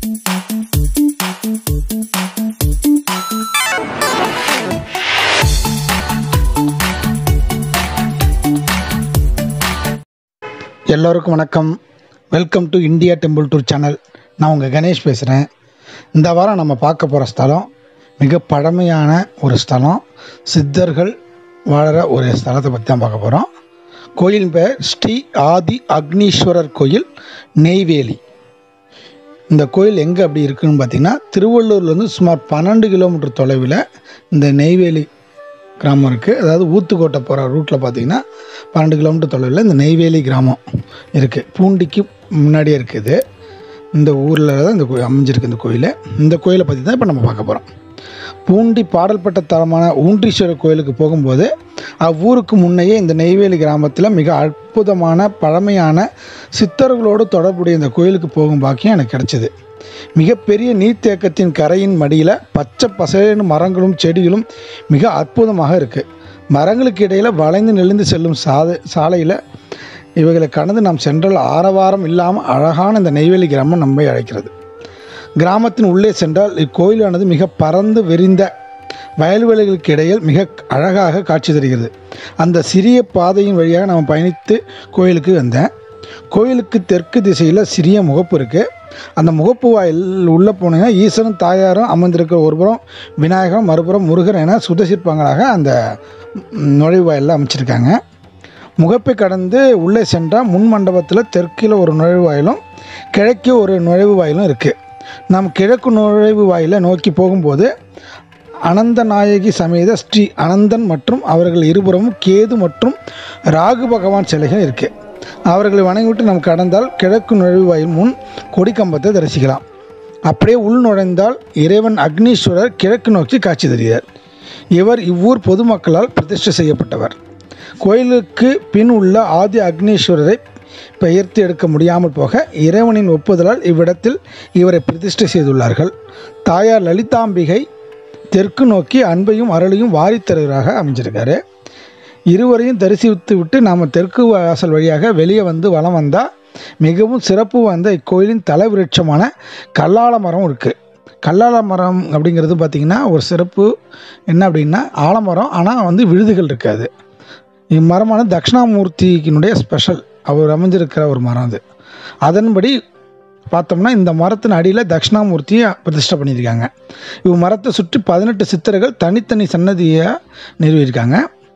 எல்லோருக்கும் வணக்கம் welcome to India temple tour channel நான் உங்கள் கணேஷ் பேசுகிறேன் இந்த வாரம் நம்ம பார்க்க போகிற ஸ்தலம் மிக பழமையான ஒரு ஸ்தலம் சித்தர்கள் வாழற ஒரு ஸ்தலத்தை பற்றி தான் பார்க்க போகிறோம் கோயிலின் பெயர் ஸ்ரீ ஆதி அக்னீஸ்வரர் கோயில் நெய்வேலி இந்த கோயில் எங்கே அப்படி இருக்குன்னு பார்த்தீங்கன்னா திருவள்ளூர்லேருந்து சுமார் பன்னெண்டு கிலோமீட்டர் தொலைவில் இந்த நெய்வேலி கிராமம் இருக்குது அதாவது ஊத்துக்கோட்டை போகிற ரூட்டில் பார்த்தீங்கன்னா பன்னெண்டு கிலோமீட்டர் தொலைவில் இந்த நெய்வேலி கிராமம் இருக்குது பூண்டிக்கு முன்னாடியே இருக்குது இந்த ஊரில் தான் இந்த கோயில் அமைஞ்சிருக்கு இந்த கோயில் இந்த கோயிலை பற்றி தான் இப்போ நம்ம பார்க்க போகிறோம் பூண்டி பாடல்பட்ட தலமான ஊன்றீஸ்வரர் கோயிலுக்கு போகும்போது அவ்வூருக்கு முன்னையே இந்த நெய்வேலி கிராமத்தில் மிக அற்புதமான பழமையான சித்தர்களோடு தொடர்புடைய இந்த கோயிலுக்கு போகும் பாக்கியம் எனக்கு கிடைச்சிது மிகப்பெரிய நீர்த்தேக்கத்தின் கரையின் மடியில் பச்சை பசேன்னு மரங்களும் செடிகளும் மிக அற்புதமாக இருக்குது மரங்களுக்கு இடையில் வளைந்து நெளிந்து செல்லும் சாதை சாலையில் இவைகளை கடந்து நாம் சென்றால் ஆரவாரம் இல்லாமல் அழகான இந்த நெய்வேலி கிராமம் நம்மை அழைக்கிறது கிராமத்தின் உள்ளே சென்றால் இக்கோயிலானது மிக பறந்து விரிந்த வயல்வெளிகளுக்கு இடையில் மிக அழகாக காட்சி தருகிறது அந்த சிறிய பாதையின் வழியாக நாம் பயணித்து கோயிலுக்கு வந்தேன் கோயிலுக்கு தெற்கு திசையில் சிறிய முகப்பு இருக்குது அந்த முகப்பு வாயில் உள்ளே போனீங்கன்னா ஈஸ்வரன் தாயாரும் அமர்ந்திருக்கிற ஒரு புறம் விநாயகர் மறுபுறம் முருகர் என சுதசிற்பங்களாக அந்த நுழைவு வாயிலில் அமைச்சிருக்காங்க முகப்பை கடந்து உள்ளே சென்றால் முன் மண்டபத்தில் தெற்கில் ஒரு நுழைவு வாயிலும் கிழக்கே ஒரு நுழைவு வாயிலும் இருக்குது நாம் கிழக்கு நுழைவு வாயிலை நோக்கி போகும்போது அனந்த நாயகி சமேத ஸ்ரீ அனந்தன் மற்றும் அவர்கள் இருபுறமும் கேது மற்றும் ராகு பகவான் சிலைகள் இருக்குது அவர்களை வணங்கிவிட்டு நாம் கடந்தால் கிழக்கு நுழைவு வாயில் முன் கொடிக்கம்பத்தை தரிசிக்கலாம் அப்படியே உள் நுழைந்தால் இறைவன் அக்னீஸ்வரர் கிழக்கு நோக்கி காட்சி தருகிறார் இவர் இவ்வூர் பொதுமக்களால் பிரதிஷ்டை செய்யப்பட்டவர் கோயிலுக்கு பின் உள்ள ஆதி அக்னீஸ்வரரை பெயர்த்து எடுக்க முடியாமல் போக இறைவனின் ஒப்புதலால் இவ்விடத்தில் இவரை பிரதிஷ்டை செய்துள்ளார்கள் தாயார் லலிதாம்பிகை தெற்கு நோக்கி அன்பையும் அருளையும் வாரித் தருவராக அமைஞ்சிருக்காரு இருவரையும் தரிசித்து விட்டு நாம் தெற்கு வாசல் வழியாக வெளியே வந்து வலம் வந்தால் மிகவும் சிறப்பு வாய்ந்த இக்கோயிலின் தலை விருட்சமான கல்லால மரம் இருக்குது கல்லால மரம் அப்படிங்கிறது பார்த்திங்கன்னா ஒரு சிறப்பு என்ன அப்படின்னா ஆலமரம் ஆனால் வந்து விழுதுகள் இருக்காது இம்மரமான தட்சிணாமூர்த்தியினுடைய ஸ்பெஷல் அவர் அமைஞ்சிருக்கிற ஒரு மரம் அது அதன்படி பார்த்தோம்னா இந்த மரத்தின் அடியில் தட்சிணாமூர்த்தியை பிரதிஷ்டை பண்ணியிருக்காங்க இவ் மரத்தை சுற்றி பதினெட்டு சித்தர்கள் தனித்தனி சன்னதியை நிறுவியிருக்காங்க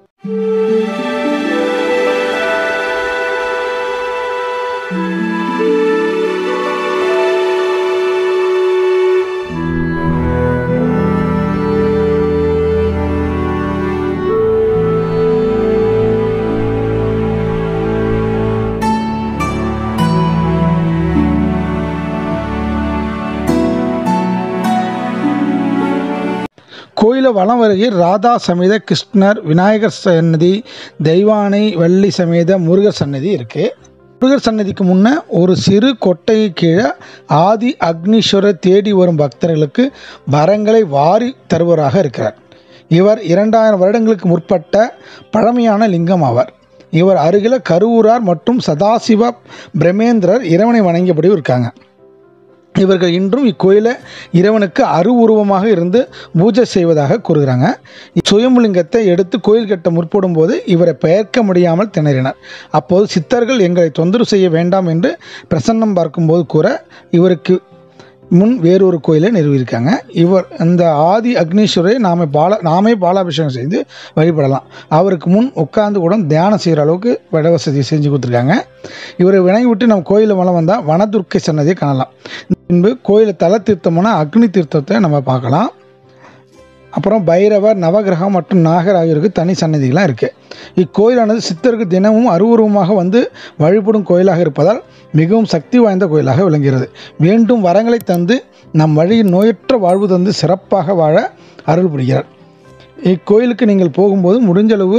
கோயில வலம் வருகையில் ராதா சமேத கிருஷ்ணர் விநாயகர் சன்னதி தெய்வானை வள்ளி சமேத முருகர் சன்னதி இருக்குது முருகர் சன்னதிக்கு முன்னே ஒரு சிறு கொட்டை கீழே ஆதி அக்னீஸ்வரர் தேடி வரும் பக்தர்களுக்கு வரங்களை வாரி தருவராக இருக்கிறார் இவர் இரண்டாயிரம் வருடங்களுக்கு முற்பட்ட பழமையான லிங்கம் ஆவார் இவர் அருகில் கருவூரார் மற்றும் சதாசிவ பிரமேந்திரர் இறைவனை வணங்கியபடி இருக்காங்க இவர்கள் இன்றும் இக்கோயிலை இறைவனுக்கு அருவுருவமாக இருந்து பூஜை செய்வதாக கூறுகிறாங்க சுயம்புலிங்கத்தை எடுத்து கோயில் கட்ட முற்படும் போது இவரை பெயர்க்க முடியாமல் திணறினர் அப்போது சித்தர்கள் எங்களை தொந்தரவு செய்ய வேண்டாம் என்று பிரசன்னம் பார்க்கும்போது கூற இவருக்கு முன் வேறொரு கோயிலை நிறுவியிருக்காங்க இவர் இந்த ஆதி அக்னீஸ்வரரை நாம பால நாமே பாலாபிஷேகம் செய்து வழிபடலாம் அவருக்கு முன் உட்கார்ந்து கூட தியானம் செய்கிற அளவுக்கு விட வசதி செஞ்சு கொடுத்துருக்காங்க இவரை வினங்கி விட்டு நம்ம கோயிலில் வளம் வந்தால் வனதுர்க்கை சன்னதியை காணலாம் பின்பு கோயிலில் தல தீர்த்தமான அக்னி தீர்த்தத்தை நம்ம பார்க்கலாம் அப்புறம் பைரவர் நவகிரகம் மற்றும் நாகர் ஆகியோருக்கு தனி சன்னதிகளாக இருக்குது இக்கோயிலானது சித்தருக்கு தினமும் அருவுருவமாக வந்து வழிபடும் கோயிலாக இருப்பதால் மிகவும் சக்தி வாய்ந்த கோயிலாக விளங்குகிறது வேண்டும் வரங்களை தந்து நம் வழியில் நோயற்ற வாழ்வு தந்து சிறப்பாக வாழ அருள் புரிகிறார் இக்கோயிலுக்கு நீங்கள் போகும்போது முடிஞ்சளவு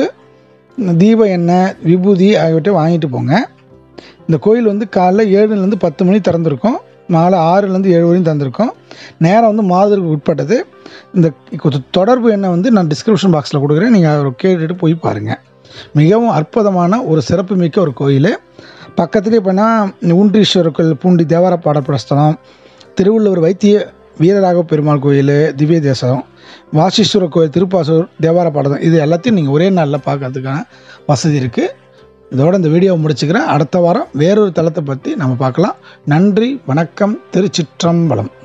தீப எண்ணெய் விபூதி ஆகியவற்றை வாங்கிட்டு போங்க இந்த கோயில் வந்து காலைல ஏழுலேருந்து பத்து மணி திறந்திருக்கும் மாலை ஆறுலேருந்து ஏழு வரையும் தந்திருக்கோம் நேரம் வந்து மாதருக்கு உட்பட்டது இந்த கொ- தொடர்பு எண்ணை வந்து நான் டிஸ்கிரிப்ஷன் பாக்ஸில் கொடுக்குறேன் நீங்கள் அவரை கேட்டுட்டு போய் பாருங்கள் மிகவும் அற்புதமான ஒரு சிறப்புமிக்க ஒரு கோயில் பக்கத்துலேயே போனால் ஊன்றீஸ்வரர் கோயில் பூண்டி தேவார பாடல் ஸ்தலம் திருவள்ளுவர் வைத்திய வீரராக பெருமாள் கோயில் திவ்ய தேசம் வாசிஸ்வரர் கோயில் திருப்பாசூர் தேவார பாடகம் இது எல்லாத்தையும் நீங்கள் ஒரே நாளில் பார்க்கறதுக்கான வசதி இருக்குது இதோட இந்த வீடியோவை முடிச்சுக்கிறேன் அடுத்த வாரம் வேறொரு தளத்தை பற்றி நம்ம பார்க்கலாம் நன்றி வணக்கம் திருச்சிற்றம்பலம்